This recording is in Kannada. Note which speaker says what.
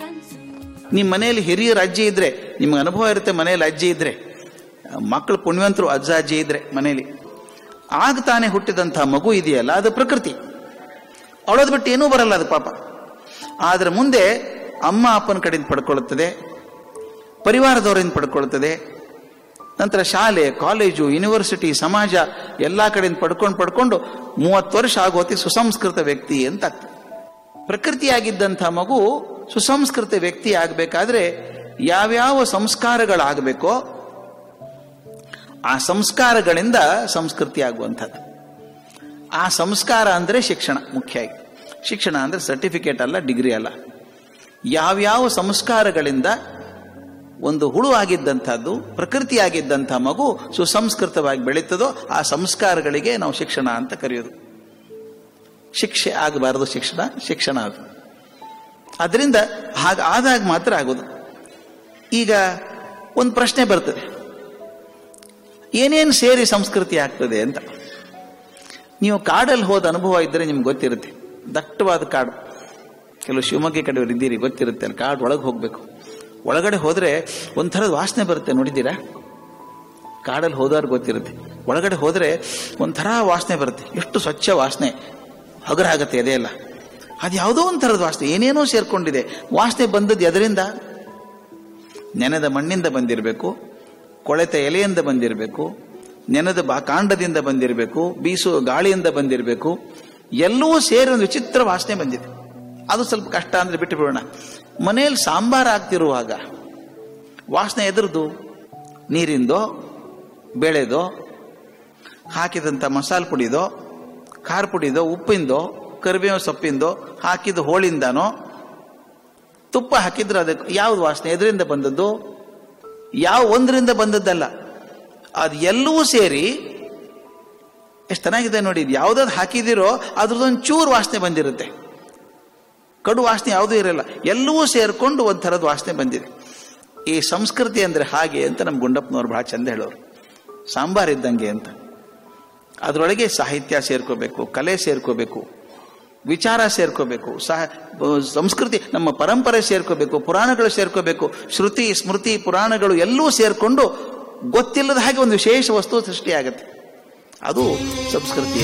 Speaker 1: ನಿಮ್ಮ ಮನೆಯಲ್ಲಿ ಹಿರಿಯರ ಅಜ್ಜಿ ಇದ್ರೆ ನಿಮ್ಗೆ ಅನುಭವ ಇರುತ್ತೆ ಮನೆಯಲ್ಲಿ ಅಜ್ಜಿ ಇದ್ರೆ ಮಕ್ಕಳು ಪುಣ್ಯವಂತರು ಅಜ್ಜ ಅಜ್ಜಿ ಇದ್ರೆ ಮನೆಯಲ್ಲಿ ಆಗ ತಾನೇ ಹುಟ್ಟಿದಂತಹ ಮಗು ಇದೆಯಲ್ಲ ಅದು ಪ್ರಕೃತಿ ಅವಳೋದು ಬಿಟ್ಟು ಏನೂ ಬರಲ್ಲ ಅದು ಪಾಪ ಆದ್ರೆ ಮುಂದೆ ಅಮ್ಮ ಅಪ್ಪನ ಕಡೆಯಿಂದ ಪಡ್ಕೊಳ್ಳುತ್ತದೆ ಪರಿವಾರದವರಿಂದ ಪಡ್ಕೊಳ್ತದೆ ನಂತರ ಶಾಲೆ ಕಾಲೇಜು ಯೂನಿವರ್ಸಿಟಿ ಸಮಾಜ ಎಲ್ಲ ಕಡೆಯಿಂದ ಪಡ್ಕೊಂಡು ಪಡ್ಕೊಂಡು ಮೂವತ್ತು ವರ್ಷ ಆಗೋತಿ ಸುಸಂಸ್ಕೃತ ವ್ಯಕ್ತಿ ಅಂತ ಆಗ್ತದೆ ಪ್ರಕೃತಿಯಾಗಿದ್ದಂಥ ಮಗು ಸುಸಂಸ್ಕೃತ ವ್ಯಕ್ತಿ ಆಗಬೇಕಾದ್ರೆ ಯಾವ್ಯಾವ ಸಂಸ್ಕಾರಗಳಾಗಬೇಕೋ ಆ ಸಂಸ್ಕಾರಗಳಿಂದ ಸಂಸ್ಕೃತಿ ಆಗುವಂಥದ್ದು ಆ ಸಂಸ್ಕಾರ ಅಂದರೆ ಶಿಕ್ಷಣ ಮುಖ್ಯ ಆಗಿ ಶಿಕ್ಷಣ ಅಂದರೆ ಸರ್ಟಿಫಿಕೇಟ್ ಅಲ್ಲ ಡಿಗ್ರಿ ಅಲ್ಲ ಯಾವ್ಯಾವ ಸಂಸ್ಕಾರಗಳಿಂದ ಒಂದು ಹುಳು ಆಗಿದ್ದಂಥದ್ದು ಪ್ರಕೃತಿ ಆಗಿದ್ದಂಥ ಮಗು ಸುಸಂಸ್ಕೃತವಾಗಿ ಬೆಳೀತದೋ ಆ ಸಂಸ್ಕಾರಗಳಿಗೆ ನಾವು ಶಿಕ್ಷಣ ಅಂತ ಕರೆಯೋದು ಶಿಕ್ಷೆ ಆಗಬಾರದು ಶಿಕ್ಷಣ ಶಿಕ್ಷಣ ಅದು ಅದರಿಂದ ಹಾಗೆ ಆದಾಗ ಮಾತ್ರ ಆಗೋದು ಈಗ ಒಂದು ಪ್ರಶ್ನೆ ಬರ್ತದೆ ಏನೇನು ಸೇರಿ ಸಂಸ್ಕೃತಿ ಆಗ್ತದೆ ಅಂತ ನೀವು ಕಾಡಲ್ಲಿ ಹೋದ ಅನುಭವ ಇದ್ದರೆ ನಿಮ್ಗೆ ಗೊತ್ತಿರುತ್ತೆ ದಟ್ಟವಾದ ಕಾಡು ಕೆಲವು ಶಿವಮೊಗ್ಗ ಕಡೆಯವರು ಇದ್ದೀರಿ ಗೊತ್ತಿರುತ್ತೆ ಅಲ್ಲಿ ಕಾಡು ಒಳಗೆ ಹೋಗಬೇಕು ಒಳಗಡೆ ಹೋದರೆ ಒಂಥರದ ವಾಸನೆ ಬರುತ್ತೆ ನೋಡಿದ್ದೀರಾ ಕಾಡಲ್ಲಿ ಹೋದವ್ರಿಗೆ ಗೊತ್ತಿರುತ್ತೆ ಒಳಗಡೆ ಹೋದರೆ ಒಂಥರ ವಾಸನೆ ಬರುತ್ತೆ ಎಷ್ಟು ಸ್ವಚ್ಛ ವಾಸನೆ ಹಗರ ಆಗತ್ತೆ ಎದೆಯಲ್ಲ ಅದು ಯಾವುದೋ ಒಂಥರದ ವಾಸನೆ ಏನೇನೋ ಸೇರ್ಕೊಂಡಿದೆ ವಾಸನೆ ಬಂದದ್ದು ಎದರಿಂದ ನೆನೆದ ಮಣ್ಣಿಂದ ಬಂದಿರಬೇಕು ಕೊಳೆತ ಎಲೆಯಿಂದ ಬಂದಿರಬೇಕು ನೆನೆದ ಬಾ ಕಾಂಡದಿಂದ ಬಂದಿರಬೇಕು ಬೀಸುವ ಗಾಳಿಯಿಂದ ಬಂದಿರಬೇಕು ಎಲ್ಲವೂ ಸೇರಿ ಒಂದು ವಿಚಿತ್ರ ವಾಸನೆ ಬಂದಿದೆ ಅದು ಸ್ವಲ್ಪ ಕಷ್ಟ ಅಂದ್ರೆ ಬಿಟ್ಟು ಬಿಡೋಣ ಮನೆಯಲ್ಲಿ ಸಾಂಬಾರ್ ಆಗ್ತಿರುವಾಗ ವಾಸನೆ ಎದುರ್ದು ನೀರಿಂದೋ ಬೇಳೆದೋ ಹಾಕಿದಂಥ ಮಸಾಲೆ ಪುಡಿದೋ ಖಾರ ಪುಡಿದೋ ಉಪ್ಪಿಂದೋ ಕರಿಬೇವು ಸೊಪ್ಪಿಂದೋ ಹಾಕಿದ ಹೋಳಿಂದನೋ ತುಪ್ಪ ಹಾಕಿದ್ರೆ ಅದಕ್ಕೆ ಯಾವ್ದು ವಾಸನೆ ಎದರಿಂದ ಬಂದದ್ದು ಯಾವ ಒಂದರಿಂದ ಬಂದದ್ದಲ್ಲ ಅದು ಎಲ್ಲವೂ ಸೇರಿ ಎಷ್ಟು ಚೆನ್ನಾಗಿದೆ ನೋಡಿ ಇದು ಯಾವ್ದಾದ್ರು ಹಾಕಿದಿರೋ ಅದ್ರದ್ದೊಂದು ಚೂರು ವಾಸನೆ ಬಂದಿರುತ್ತೆ ಕಡು ವಾಸನೆ ಯಾವುದೂ ಇರಲ್ಲ ಎಲ್ಲವೂ ಸೇರ್ಕೊಂಡು ಒಂದು ಥರದ ವಾಸನೆ ಬಂದಿದೆ ಈ ಸಂಸ್ಕೃತಿ ಅಂದ್ರೆ ಹಾಗೆ ಅಂತ ನಮ್ಮ ಗುಂಡಪ್ಪನವ್ರು ಬಹಳ ಚಂದ ಹೇಳೋರು ಸಾಂಬಾರ್ ಇದ್ದಂಗೆ ಅಂತ ಅದರೊಳಗೆ ಸಾಹಿತ್ಯ ಸೇರ್ಕೋಬೇಕು ಕಲೆ ಸೇರ್ಕೋಬೇಕು ವಿಚಾರ ಸೇರ್ಕೋಬೇಕು ಸಹ ಸಂಸ್ಕೃತಿ ನಮ್ಮ ಪರಂಪರೆ ಸೇರ್ಕೋಬೇಕು ಪುರಾಣಗಳು ಸೇರ್ಕೋಬೇಕು ಶ್ರುತಿ ಸ್ಮೃತಿ ಪುರಾಣಗಳು ಎಲ್ಲವೂ ಸೇರ್ಕೊಂಡು ಗೊತ್ತಿಲ್ಲದ ಹಾಗೆ ಒಂದು ವಿಶೇಷ ವಸ್ತು ಸೃಷ್ಟಿಯಾಗತ್ತೆ ಅದು ಸಂಸ್ಕೃತಿ